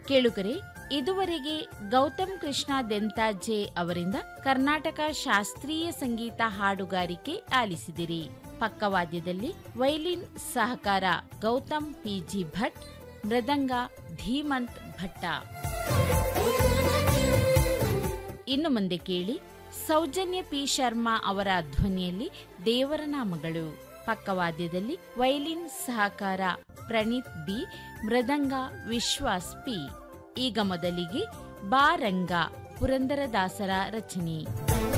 ಕೇಳುಗರೆ ಇದುವರೆಗೆ ಗೌತಮ್ ಕೃಷ್ಣ ದೆಂತಾಜೆ ಅವರಿಂದ ಕರ್ನಾಟಕ ಶಾಸ್ತ್ರೀಯ ಸಂಗೀತ ಹಾಡುಗಾರಿಕೆ ಆಲಿಸಿದಿರಿ ಪಕ್ಕವಾದ್ಯದಲ್ಲಿ ವೈಲಿನ್ ಸಹಕಾರ ಗೌತಮ್ ಪಿಜಿ ಭಟ್ ಮೃದಂಗ ಧೀಮಂತ್ ಭಟ್ಟ ಇನ್ನು ಮುಂದೆ ಕೇಳಿ ಸೌಜನ್ಯ ಪಿ ಶರ್ಮಾ ಅವರ ಧ್ವನಿಯಲ್ಲಿ ದೇವರ ನಾಮಗಳು ಪಕ್ಕವಾದ್ಯದಲ್ಲಿ ವೈಲಿನ್ ಸಹಕಾರ ಪ್ರಣೀತ್ ಬಿ ಮೃದಂಗ ವಿಶ್ವಾಸ್ ಪಿ ಈಗ ಮೊದಲಿಗೆ ಬಾರಂಗ ಪುರಂದರದಾಸರ ರಚನೆ